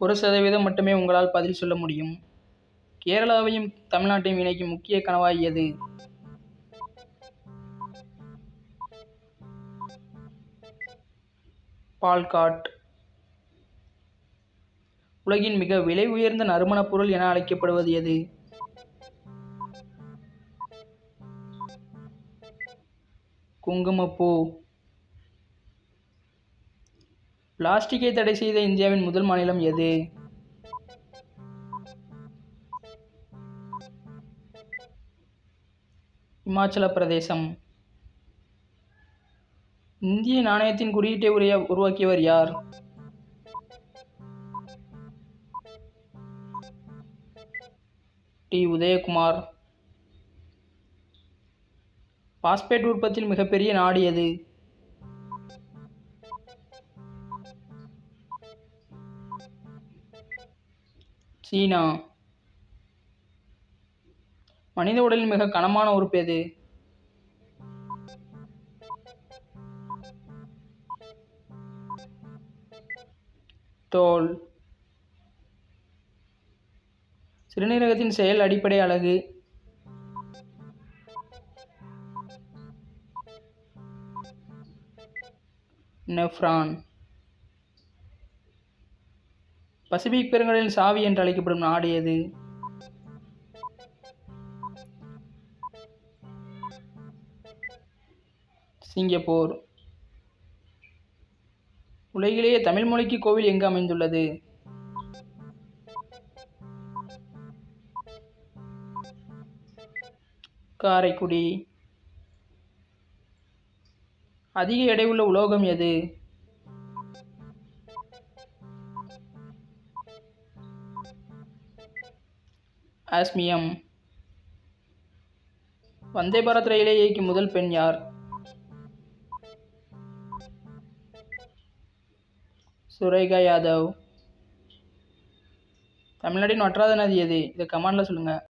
ஒரு சதவீதம் மட்டுமே உங்களால் பதில் சொல்ல முடியும் கேரளாவையும் தமிழ்நாட்டையும் இணைக்கும் முக்கிய கணவாய் எது பால்காட் உலகின் மிக விலை உயர்ந்த நறுமணப் பொருள் என அழைக்கப்படுவது எது குங்குமப்பூ பிளாஸ்டிக்கை தடை செய்த இந்தியாவின் முதல் மாநிலம் எது இமாச்சல பிரதேசம் இந்திய நாணயத்தின் குறியீட்டை உரைய உருவாக்கியவர் யார் டி உதயகுமார் பாஸ்பேட் உற்பத்தியில் மிகப்பெரிய நாடு எது சீனா மனித உடலில் மிக கனமான உறுப்பு எது தோல் சிறுநீரகத்தின் செயல் அடிப்படை அலகு நெஃப்ரான் பசிபிக் பெருங்கடலின் சாவி என்று அழைக்கப்படும் நாடு எது சிங்கப்பூர் உலகிலேயே தமிழ் மொழிக்கு கோவில் எங்கு அமைந்துள்ளது காரைக்குடி அதிக எடையுள்ள உலோகம் எது ஆஸ்மியம் வந்தே பாரத் ரயிலை இயக்கிய முதல் பெண் யார் சுரேகா யாதவ் தமிழ்நாட்டின் வற்றாத நதி எது இதை கமாண்டில் சொல்லுங்கள்